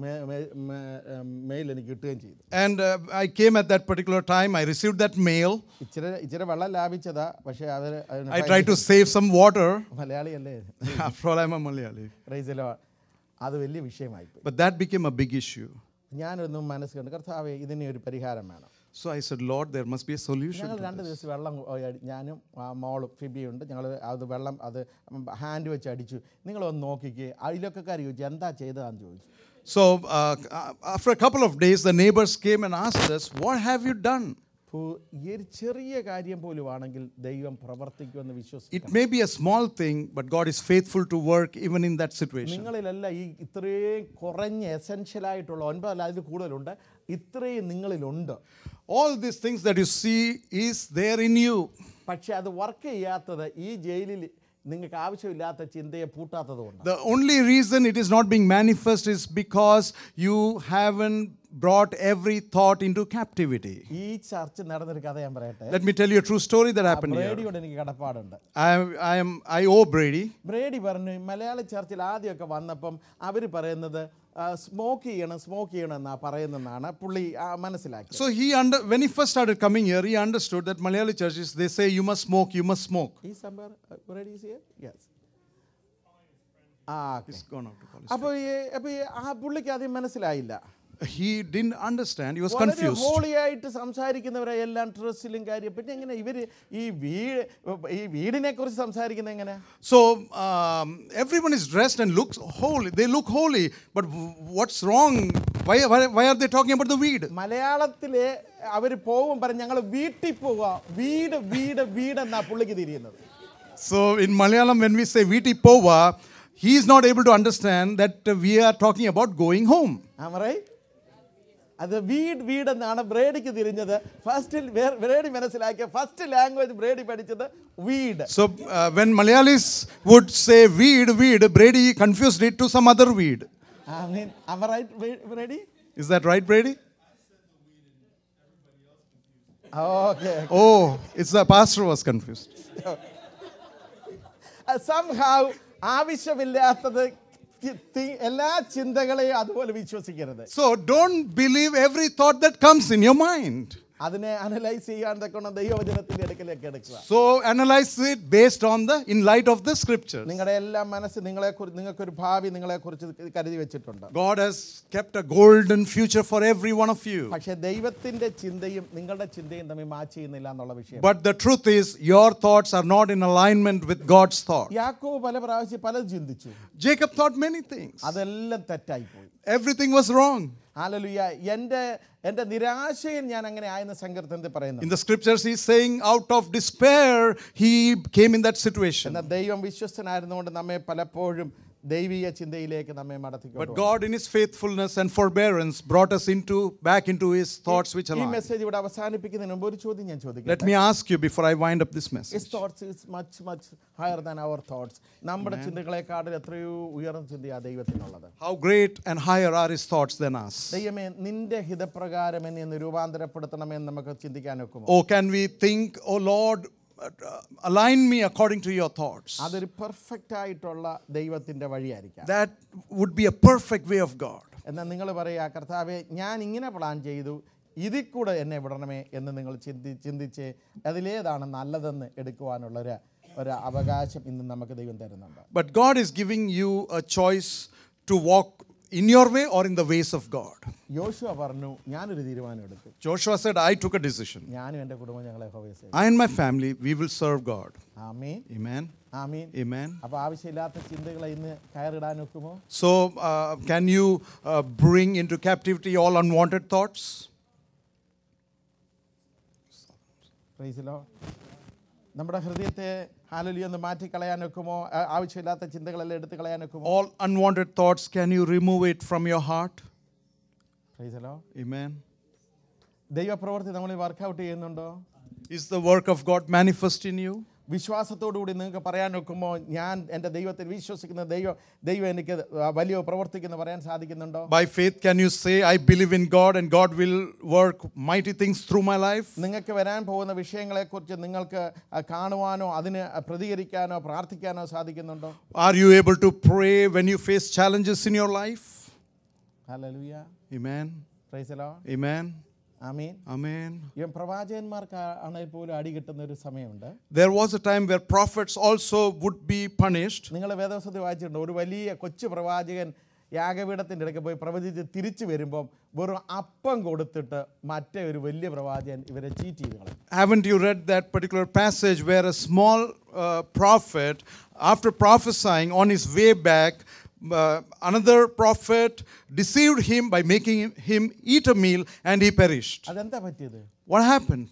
mail എനിക്ക് കിട്ടുകയും ചെയ്തു And uh, I came at that particular time, I received that mail. ഇച്ചിരി ഇച്ചിരി വെള്ളം ലാഭിച്ചതാ പക്ഷേ അവർ I tried to save some water. മലയാളിയല്ലേ After all, I'm a Malayali. റൈസിലോ അത് വലിയ വിഷയമായിപ്പോയി But that became a big issue. ഞാനൊന്നും മനസ്സിലുണ്ട് കർത്താവേ ഇതിന് ഒരു പരിഹാരം വേണം So I said, Lord, there must be a solution. ഞങ്ങൾ to രണ്ട് this." ദിവസം വെള്ളം കൊ- അടി- ഞാനും ആ മോളും ഫിബിയുണ്ട് ഞങ്ങൾ അത് വെള്ളം അത് ഹാൻഡ് വെച്ച് അടിച്ചു നിങ്ങളൊന്ന് നോക്കിക്കേ അയലൊക്കെക്കാർ ചോദിച്ചു എന്താ ചെയ്തതാന്ന് ചോദിച്ചു So uh, after a couple of days, the neighbors came and asked us, What have you done? അപ്പോൾ ഈ ഒരു ചെറിയ കാര്യം പോലും ആണെങ്കിൽ ദൈവം പ്രവർത്തിക്കുമെന്ന് വിശ്വസിക്കും It may be a small thing, but God is faithful to work even in that situation. നിങ്ങളിലല്ല ഈ ഇത്രയും കുറഞ്ഞ എസെൻഷ്യലായിട്ടുള്ള ഒൻപതല്ല അതിൽ കൂടുതലുണ്ട് ഇത്രയും നിങ്ങളിലുണ്ട് All these things that you see is there in you. പക്ഷെ അത് വർക്ക് ചെയ്യാത്തത് ഈ ജയിലിൽ നിങ്ങൾക്ക് ആവശ്യമില്ലാത്ത ചിന്തയെ പൂട്ടാത്തത് കൊണ്ട് The only reason it is not being manifest is because you haven't brought every thought into captivity. ഈ ചർച്ച നടന്നൊരു കഥ ഞാൻ പറയട്ടെ Let me tell you a true story that happened here. ബ്രേഡിയോട് എനിക്ക് കടപ്പാടുണ്ട് I, I am I owe Brady. ബ്രേഡി പറഞ്ഞു മലയാള ചർച്ചിൽ ആദ്യമൊക്കെ വന്നപ്പം അവർ പറയുന്നത് സ്മോക്ക് ചെയ്യണം സ്മോക്ക് ചെയ്യണം എന്നാ പറയുന്നതെന്നാണ് പുള്ളി ആ, മനസ്സിലാക്കിയത് So he under when he first started coming here, he understood that Malayali churches they say you must smoke, you must smoke. ഈ സംഭവം ബ്രേഡി യെസ് ആ He's gone out to college. അപ്പോൾ ഈ അപ്പോൾ ഈ ആ പുള്ളിക്ക് ആദ്യം മനസ്സിലായില്ല He didn't understand. He was വളരെ confused. ഹോളി ആയിട്ട് സംസാരിക്കുന്നവരെ എല്ലാം ഡ്രസ്സിലും കാര്യം പിന്നെ എങ്ങനെ ഇവര് ഈ വീട് ഈ വീടിനെ കുറിച്ച് സംസാരിക്കുന്നത് എങ്ങനെ So um, everyone is dressed and looks holy. They look holy, but w- what's wrong? Why, why, why are they talking about the weed? മലയാളത്തില് അവർ പോകും പറഞ്ഞ് ഞങ്ങൾ വീട്ടിൽ പോവുക വീട് വീട് വീട് എന്നാ പുള്ളിക്ക് തിരിയുന്നത് So in Malayalam, when we say Viti Pova, he is not able to understand that uh, we are talking about going home. ആമറേ അത് വീട് വീട് എന്നാണ് ബ്രേഡിക്ക് തിരിഞ്ഞത് ഫസ്റ്റിൽ ബ്രേഡി മനസ്സിലാക്കിയ ഫസ്റ്റ് ലാംഗ്വേജ് ബ്രേഡി പഠിച്ചത് വീട് So uh, when Malayalis would say weed, weed, Brady confused it to some other weed. I mean, am I right, Brady? Is that right, Brady? Okay. Oh, it's the pastor was confused. Uh, somehow ആവശ്യമില്ലാത്തത് തി- തി- എല്ലാ ചിന്തകളെയും അതുപോലെ വിശ്വസിക്കരുത് So don't believe every thought that comes in your mind. അതിനെ analyse ചെയ്യാൻ തക്കണം ദൈവവചനത്തിന്റെ അടുക്കലേക്ക് എടുക്കുക So analyze it based on the in light of the scriptures. നിങ്ങളുടെ എല്ലാ മനസ്സ് നിങ്ങളെ നിങ്ങൾക്കൊരു ഭാവി നിങ്ങളെ കുറിച്ച് കരുതി വെച്ചിട്ടുണ്ട് God has kept a golden future for every one of you. പക്ഷെ ദൈവത്തിന്റെ ചിന്തയും നിങ്ങളുടെ ചിന്തയും തമ്മിൽ മാച്ച് ചെയ്യുന്നില്ല എന്നുള്ള വിഷയം But the truth is, your thoughts are not in alignment with God's thought. യാക്കോബ് പല പ്രാവശ്യം പലത് ചിന്തിച്ചു Jacob thought many things. അതെല്ലാം തെറ്റായി പോയി Everything was wrong. ആലലുയ എൻ്റെ എൻ്റെ നിരാശയിൽ ഞാൻ അങ്ങനെ ആയെന്ന് സങ്കീർത്തനത്തിൽ പറയുന്നു In the scriptures, he's saying, out of despair, he came in that situation. എന്നാൽ ദൈവം വിശ്വസ്തനായിരുന്നുകൊണ്ട് നമ്മെ പലപ്പോഴും ദൈവീയ ചിന്തയിലേക്ക് നമ്മെ But മടത്തിക്കൊണ്ട് God, in his faithfulness and forbearance, brought us into back into his thoughts which ഈ align. മെസ്സേജ് ഇവിടെ അവസാനിപ്പിക്കുന്നതിന് മുമ്പ് ഒരു ചോദ്യം ഞാൻ Let ചോദിക്കട്ടെ me ask you before I wind up this His message. thoughts is much much higher than our thoughts. നമ്മുടെ ചിന്തകളെക്കാട്ടിൽ എത്രയോ ഉയർന്ന ചിന്തയാണ് ദൈവത്തിനുള്ളത് How great and higher are his thoughts than us? ദൈവമേ നിന്റെ ഹിതപ്രകാരം എന്നെ ഒന്ന് രൂപാന്തരപ്പെടുത്തണമെന്ന് നമുക്ക് ചിന്തിക്കാൻ ഒക്കുമോ Oh, can we think, oh Lord, uh, align me according to your thoughts? അതൊരു പെർഫെക്റ്റ് ആയിട്ടുള്ള ദൈവത്തിന്റെ വഴിയായിരിക്കാം That would be a perfect way of God. എന്നാൽ നിങ്ങൾ പറയാ കർത്താവെ ഞാൻ ഇങ്ങനെ പ്ലാൻ ചെയ്തു ഇതിൽ കൂടെ എന്നെ വിടണമേ എന്ന് നിങ്ങൾ ചിന്തി ചിന്തിച്ച് അതിലേതാണ് നല്ലതെന്ന് എടുക്കുവാനുള്ള ഒരു ഒരു അവകാശം ഇന്ന് നമുക്ക് ദൈവം തരുന്നുണ്ട് But God is giving you a choice to walk in your way or in the ways of God. യോശുവ പറഞ്ഞു ഞാനൊരു തീരുമാനം എടുത്തു Joshua said, I took a decision. ഞാനും എൻ്റെ കുടുംബം ഞങ്ങളെ ഹോവേസ് I and my family, we will serve God. Amin Amen. ആമീൻ Amen. അപ്പോൾ ആവശ്യമില്ലാത്ത ചിന്തകളെ ഇന്ന് കയറിടാൻ ഒക്കുമോ So, uh, can you uh, bring into captivity all unwanted thoughts? പ്രൈസിലോ നമ്മുടെ ഹൃദയത്തെ ഹാലലി ഒന്ന് മാറ്റിക്കളയാൻ ഒക്കുമോ ആ- ആവശ്യമില്ലാത്ത ചിന്തകളെല്ലാം എടുത്ത് കളയാൻ ഒക്കുമോ All unwanted thoughts, can you remove it from your heart? പ്രൈസിലോ Amen. ദൈവപ്രവൃത്തി നമ്മൾ വർക്കൗട്ട് ചെയ്യുന്നുണ്ടോ Is the work of God manifest in you? വിശ്വാസത്തോടുകൂടി നിങ്ങൾക്ക് പറയാൻ ഒക്കുമോ ഞാൻ എൻ്റെ ദൈവത്തിൽ വിശ്വസിക്കുന്ന ദൈവം ദൈവം എനിക്ക് വലിയ പ്രവർത്തിക്കുന്ന പറയാൻ സാധിക്കുന്നുണ്ടോ By faith, can you say, I believe in God and God will work mighty things through my life? നിങ്ങൾക്ക് വരാൻ പോകുന്ന വിഷയങ്ങളെക്കുറിച്ച് നിങ്ങൾക്ക് ആ, കാണുവാനോ അതിന് പ്രതികരിക്കാനോ പ്രാർത്ഥിക്കാനോ സാധിക്കുന്നുണ്ടോ Are you able to pray when you face challenges in your life? ഹല്ലേലൂയ Amen. Praise the Lord Amen. ആമീൻ Amen. ഇവൻ പ്രവാചകന്മാർക്ക് ആണെങ്കിൽ പോലും അടി കിട്ടുന്ന ഒരു സമയമുണ്ട് There was a time where prophets also would be punished. നിങ്ങൾ വേദവസത്തിൽ വായിച്ചിട്ടുണ്ട് ഒരു വലിയ കൊച്ചു പ്രവാചകൻ യാഗപീഠത്തിൻ്റെ ഇടയ്ക്ക് പോയി പ്രവചിച്ച് തിരിച്ചു വരുമ്പം വെറും അപ്പം കൊടുത്തിട്ട് മറ്റേ ഒരു വലിയ പ്രവാചകൻ ഇവരെ ചീറ്റ് ചെയ്ത് കളയും Haven't you read that particular passage where a small uh, prophet, after prophesying on his way back, uh, another prophet deceived him by making him- him eat a meal and he perished? അതെന്താ പറ്റിയത് What happened?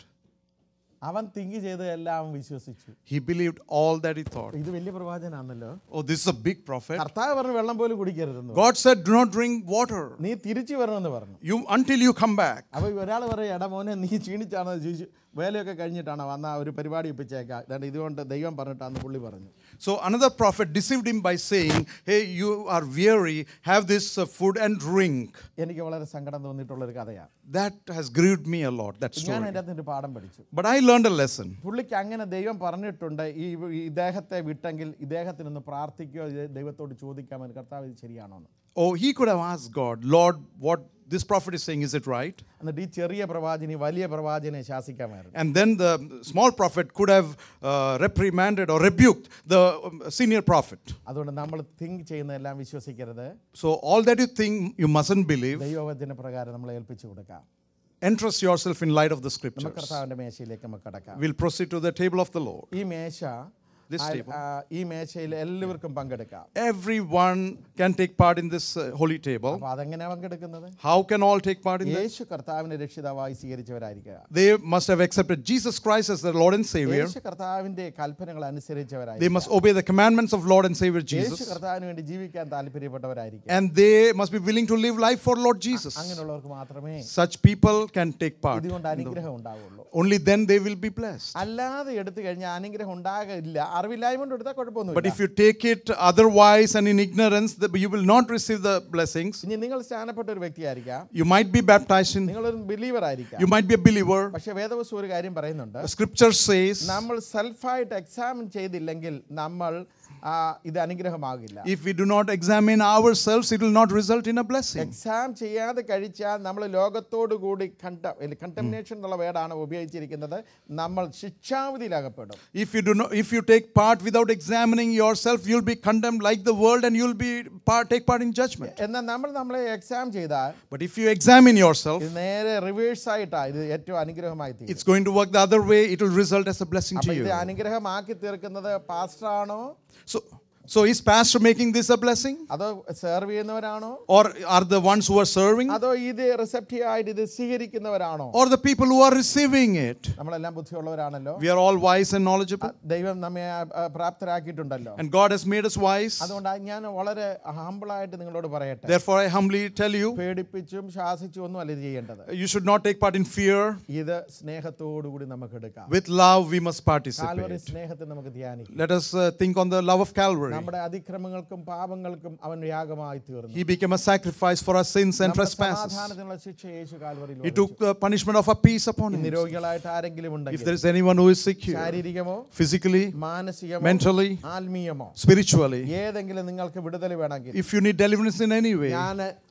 അവൻ think ചെയ്തതെല്ലാം അവൻ വിശ്വസിച്ചു He believed all that he thought. ഇത് വലിയ പ്രവാചകനാണല്ലോ Oh, this is a big prophet. കർത്താവ് പറഞ്ഞു വെള്ളം പോലും കുടിക്കരുതെന്ന് പറഞ്ഞു. God said, Do not drink water നീ തിരിച്ചു വരണമെന്ന് പറഞ്ഞു you, until you come back. അപ്പോൾ ഒരാൾ പറയും എടാ മോനെ നീ ക്ഷീണിച്ചാണോ ചോദിച്ചു വേലയൊക്കെ കഴിഞ്ഞിട്ടാണോ വന്ന ആ ഒരു പരിപാടി ഒപ്പിച്ചേക്കാം ഇതാണ്ട് ഇതുകൊണ്ട് ദൈവം പറഞ്ഞിട്ടാന്ന് പുള്ളി പറഞ്ഞു So another prophet deceived him by saying, Hey, you are weary, have this uh, food and drink. എനിക്ക് വളരെ സങ്കടം തോന്നിയിട്ടുള്ളൊരു കഥയാണ് That has grieved me a lot, that ഞാൻ story. അതിൻ്റെ അകത്ത് ഒരു പാഠം പഠിച്ചു But I learned a lesson. പുള്ളിക്ക് അങ്ങനെ ദൈവം പറഞ്ഞിട്ടുണ്ട് ഈ ഈ ഇദ്ദേഹത്തെ വിട്ടെങ്കിൽ ഇദ്ദേഹത്തിനൊന്ന് പ്രാർത്ഥിക്കുകയോ ഇത് ദൈവത്തോട് ചോദിക്കാമെന്ന് കർത്താവ് ഇത് ശരിയാണോ എന്ന് Oh, he could have asked God, Lord, what this prophet is saying, is it right? എന്നിട്ട് ഈ ചെറിയ പ്രവാചിനി വലിയ പ്രവാചനെ ശാസിക്കാമായിരുന്നു And then the small prophet could have uh, reprimanded or rebuked the um, senior prophet. അതുകൊണ്ട് നമ്മൾ തിങ്ക് ചെയ്യുന്നതെല്ലാം വിശ്വസിക്കരുത് So, all that you think you mustn't believe, ദൈവവചന പ്രകാരം നമ്മളെ ഏൽപ്പിച്ചു കൊടുക്കാം entrust yourself in light of the നമുക്ക് scriptures. കർത്താവിൻ്റെ മേശയിലേക്ക് നമുക്ക് കടക്കാം We'll proceed to the table of the Lord. ഈ മേശ This ആ- table. ആ, ഈ മേശയിൽ എല്ലാവർക്കും പങ്കെടുക്കാം Everyone can take part in this uh, holy table. അപ്പൊ അതെങ്ങനെയാ പങ്കെടുക്കുന്നത് How can all take part in that? യേശു കർത്താവിനെ രക്ഷിതാവായി സ്വീകരിച്ചവരായിരിക്കുക They must have accepted Jesus Christ as their Lord and Savior. യേശു കർത്താവിന്റെ കൽപ്പനകൾ They അനുസരിച്ചവരായിരിക്കും must obey the commandments of Lord and Savior Yeshu Jesus. കർത്താവിന് വേണ്ടി ജീവിക്കാൻ താല്പര്യപ്പെട്ടവരായിരിക്കും And they must be willing to live life for Lord Jesus. അങ്ങനെയുള്ളവർക്ക് മാത്രമേ Such people can take part. ഇതുകൊണ്ട് അനുഗ്രഹം ഉണ്ടാവുള്ളൂ Only then they will be blessed. അല്ലാതെ എടുത്തു കഴിഞ്ഞാൽ അനുഗ്രഹം ഉണ്ടാകില്ല അറിവില്ലായ്മ കൊണ്ട് എടുത്താൽ But കുഴപ്പമൊന്നുമില്ല if you take it otherwise and in ignorance, the- you will not receive the blessings. ഇനി നിങ്ങൾ സ്നാനപ്പെട്ട ഒരു വ്യക്തിയായിരിക്കാം You might be baptized in, നിങ്ങളൊരു ബിലീവർ ആയിരിക്കാം you might be a believer. പക്ഷെ വേദവസ്തു ഒരു കാര്യം പറയുന്നുണ്ട് The scripture says, നമ്മൾ സെൽഫായിട്ട് എക്സാമിൻ ചെയ്തില്ലെങ്കിൽ നമ്മൾ ആ, ഇത് അനുഗ്രഹമാകില്ല if we do not examine ourselves, it will not result in a blessing. Exam ചെയ്യാതെ കഴിച്ചാൽ നമ്മൾ ലോകത്തോടു കൂടി കണ്ട കണ്ടമിനേഷൻ എന്നുള്ള വേർഡാണ് ഉപയോഗിച്ചിരിക്കുന്നത് നമ്മൾ ശിക്ഷാവിധിയിലകപ്പെടും If you do not, if you take part without examining yourself, you'll be condemned like the world, and you'll be part, take part in judgment. എന്നാൽ നമ്മൾ നമ്മളെ എക്സാം ചെയ്താൽ But if you examine yourself, ഇത് നേരെ reverse ആയിട്ടാണ് ഇത് ഏറ്റവും അനുഗ്രഹമായി തീരും it's going to work the other way. It will result as a blessing അപ്പൊ to ഇത് you. അനുഗ്രഹമാക്കി തീർക്കുന്നത് പാസ്റ്ററാണോ So, so is pastor making this a blessing, അതോ സെർവ് ചെയ്യുന്നവരാണോ or are the ones who are serving, അതോ ഇത് receptive ആയിട്ട് ഇത് സ്വീകരിക്കുന്നവരാണോ or the people who are receiving it? നമ്മളെല്ലാം ബുദ്ധിയുള്ളവരാണല്ലോ We are all wise and knowledgeable, ദൈവം നമ്മെ ആ, ആ, പ്രാപ്തരാക്കിയിട്ടുണ്ടല്ലോ and God has made us wise. അതുകൊണ്ട് ഞാൻ വളരെ ഹമ്പിളായിട്ട് നിങ്ങളോട് പറയട്ടെ Therefore, I humbly tell you, പേടിപ്പിച്ചും ശാസിച്ചും ഒന്നും അല്ല ഇത് ചെയ്യേണ്ടത് you should not take part in fear. ഇത് സ്നേഹത്തോടു കൂടി നമുക്ക് എടുക്കാം With love, we must Calvary participate. സ്നേഹത്തെ നമുക്ക് ധ്യാനിക്കാം Let us uh, think on the love of Calvary. നമ്മുടെ അതിക്രമങ്ങൾക്കും പാപങ്ങൾക്കും അവൻ യാഗമായി തീർന്നു He became a sacrifice for our sins and നമ്മുടെ trespasses. സമാധാനത്തിനുള്ള ശിക്ഷ യേശു കാൽവറിയിൽ He took the punishment of our peace upon him. നിരോഗികളായിട്ട് ആരെങ്കിലും If ഉണ്ടെങ്കിൽ there is anyone who is sick here, ശാരീരികമോ physically, മാനസികമോ mentally, ആത്മീയമോ spiritually, ഏതെങ്കിലും നിങ്ങൾക്ക് വിടുതൽ വേണമെങ്കിൽ if you need deliverance in any way, ഞാൻ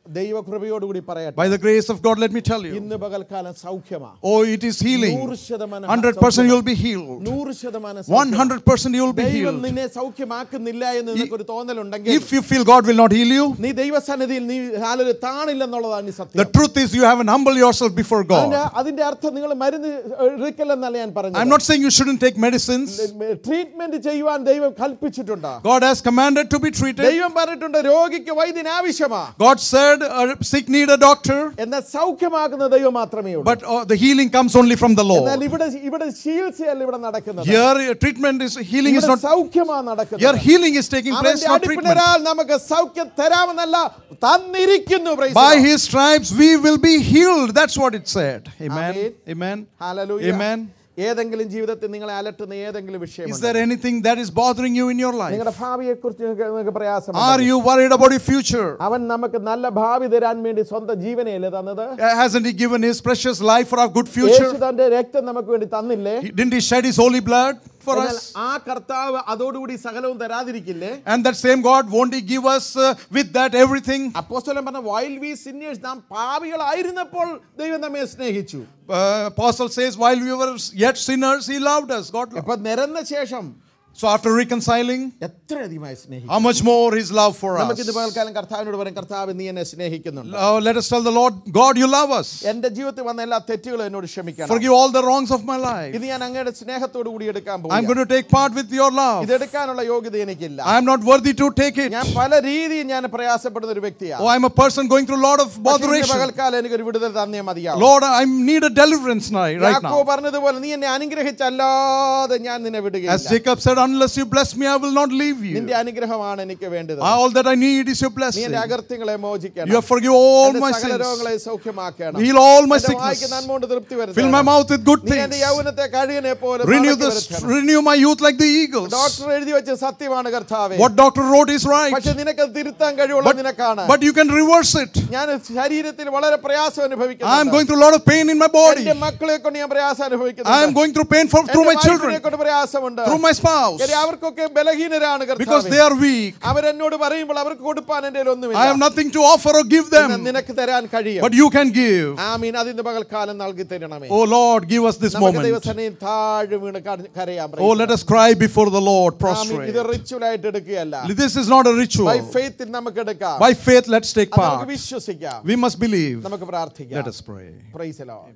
ദൈവകൃപയോടുകൂടി പറയട്ടെ By the grace of God, let me tell you. ഇന്ന് പകൽക്കാലം സൗഖ്യമാ Oh, it is healing. നൂറ് ശതമാനം 100% you'll be healed. നൂറ് ശതമാനം സൗഖ്യം. 100% you'll be ദൈവം healed. നിന്നെ സൗഖ്യമാക്കുന്നില്ല എന്ന് നിനക്കൊരു തോന്നലുണ്ടെങ്കിൽ If you feel God will not heal you, നീ ദൈവസന്നിധിയിൽ നീ ഹാലൊരു താണില്ലെന്നുള്ളതാണ് ഈ the സത്യം truth is you haven't humbled yourself before അതിന്റെ God. അതിന്റെ അർത്ഥം നിങ്ങൾ മരുന്ന് എടുക്കലെന്നല്ല ഞാൻ I'm പറഞ്ഞത് not saying you shouldn't take medicines. Treatment ചെയ്യുവാൻ ദൈവം കൽപ്പിച്ചിട്ടുണ്ട് God has commanded to be treated. ദൈവം പറഞ്ഞിട്ടുണ്ട് രോഗിക്ക് വൈദ്യന് ആവശ്യമാ God said a sick need a doctor, എന്നാൽ സൗഖ്യമാക്കുന്ന ദൈവം മാത്രമേ ഉള്ളൂ but uh, the healing comes only from the എന്നാൽ Lord. ഇവിടെ ഇവിടെ ചികിത്സയല്ല ഇവിടെ നടക്കുന്നത് Here, uh, treatment is healing is ഇവിടെ not. സൗഖ്യമാ Here, നടക്കുന്നത് healing is taking place, അവന്റെ not treatment. അടിപ്പിണരാൽ നമുക്ക് സൗഖ്യം തരാമെന്നല്ല തന്നിരിക്കുന്നു praise the By Lord. His stripes we will be healed. That's what it said. Amen. Amen. Amen. Hallelujah. Amen. ഏതെങ്കിലും ജീവിതത്തിൽ നിങ്ങളെ അലട്ടുന്ന ഏതെങ്കിലും വിഷയം Is there anything that is bothering you in your life? നിങ്ങളുടെ ഭാവിയെ കുറിച്ച് നിങ്ങൾക്ക് Are പ്രയാസം you worried about your future? അവൻ നമുക്ക് നല്ല ഭാവി തരാൻ വേണ്ടി സ്വന്തം ജീവനെയല്ലേ തന്നത് Uh, Hasn't He given His precious life for our good future? യേശു തന്റെ രക്തം നമുക്ക് വേണ്ടി തന്നില്ലേ He- Didn't He shed His holy blood for എന്നാൽ us? ആ കർത്താവ് അതോടുകൂടി സകലവും തരാതിരിക്കില്ലേ And that same God, won't He give us uh, with that everything? അപ്പോസ്തലൻ പറഞ്ഞ വൈൽ വി സിന്നേഴ്സ് നാം പാപികളായിരുന്നപ്പോൾ ദൈവം നമ്മെ സ്നേഹിച്ചു Uh, Apostle says, while we were yet sinners, He loved us. God loved. അപ്പൊ നിരന്ന ശേഷം So after reconciling, എത്ര അധികമായി സ്നേഹിക്കും how much more His love for നമുക്ക് ഇന്ന് us? പകൽക്കാലം കർത്താവിനോട് പറയും കർത്താവ് നീ എന്നെ സ്നേഹിക്കുന്നുണ്ട് Uh, let us tell the Lord, God, you love us. എന്റെ ജീവിതത്തിൽ വന്ന എല്ലാ തെറ്റുകളും എന്നോട് ക്ഷമിക്കണം Forgive all the wrongs of my life. ഇത് ഞാൻ അങ്ങയുടെ സ്നേഹത്തോടു കൂടി എടുക്കാൻ I'm പോകും going to take part with your love. ഇത് എടുക്കാനുള്ള യോഗ്യത എനിക്കില്ല I am not worthy to take it. ഞാൻ പല രീതിയിൽ ഞാൻ പ്രയാസപ്പെടുന്ന ഒരു വ്യക്തിയാണ് Oh, I'm a person going through a lot of പക്ഷേ ഇന്ന് botheration. പകൽക്കാലം എനിക്കൊരു വിടുതൽ തന്നേ മതിയാവും Lord, I need a deliverance now, right യാക്കോ now. പറഞ്ഞതുപോലെ നീ എന്നെ അനുഗ്രഹിച്ചല്ലാതെ ഞാൻ നിന്നെ As വിടുകയില്ല Jacob said, unless you bless me, I will not leave you. നിന്റെ അനുഗ്രഹമാണ് എനിക്ക് വേണ്ടത് All that I need is your നീ blessing. എന്റെ അകൃത്യങ്ങളെ മോചിക്കണം You have forgive all എന്റെ my സകല sins. രോഗങ്ങളെ സൗഖ്യമാക്കണം Heal all my എന്റെ വായ്ക്ക് sickness. നന്മ കൊണ്ട് തൃപ്തി Fill my വരുത്തണം mouth with good നീ things. എന്റെ യൗവനത്തെ കഴുകനെ പോലെ Renew മടക്കി this, വരുത്തണം. renew my youth like the eagles. Doctor എഴുതി വെച്ച സത്യമാണ് കർത്താവേ What doctor wrote is right. പക്ഷെ നിനക്ക് തിരുത്താൻ കഴിവുള്ള നിനക്കാണ് But you can reverse it. ഞാൻ ശരീരത്തിൽ വളരെ പ്രയാസം I am അനുഭവിക്കുന്നു going through a lot of pain in my body. എന്റെ മക്കളെ കൊണ്ട് ഞാൻ പ്രയാസം I am അനുഭവിക്കുന്നു going through pain for, through my children, കൊണ്ട് പ്രയാസമുണ്ട് through my spouse. കാര്യം അവർക്കൊക്കെ ബലഹീനരാണ് Because കർത്താവേ they are weak. അവരെന്നോട് പറയുമ്പോൾ അവർക്ക് കൊടുപ്പാൻ എന്റെ I have ഒന്നുമില്ല nothing to offer or give എന്നാൽ them. നിനക്ക് തരാൻ കഴിയും But you can give. ആമീൻ അതിന് പകൽക്കാലം നൽകി തരണമേ Oh Lord, give us this നമുക്ക് moment. ദൈവസനയിൽ താഴെ വീണ് കര- കരയാം Oh, let us cry before the Lord, ആമീൻ. prostrate. ഇത് റിച്വൽ ആയിട്ട് എടുക്കുകയല്ല This is not a ritual. By ഫെയ്ത്തിൽ നമുക്ക് എടുക്കാം By faith, let's take അത് നമുക്ക് part. വിശ്വസിക്കാം We must believe. നമുക്ക് പ്രാർത്ഥിക്കാം Let us pray. Praise the Lord.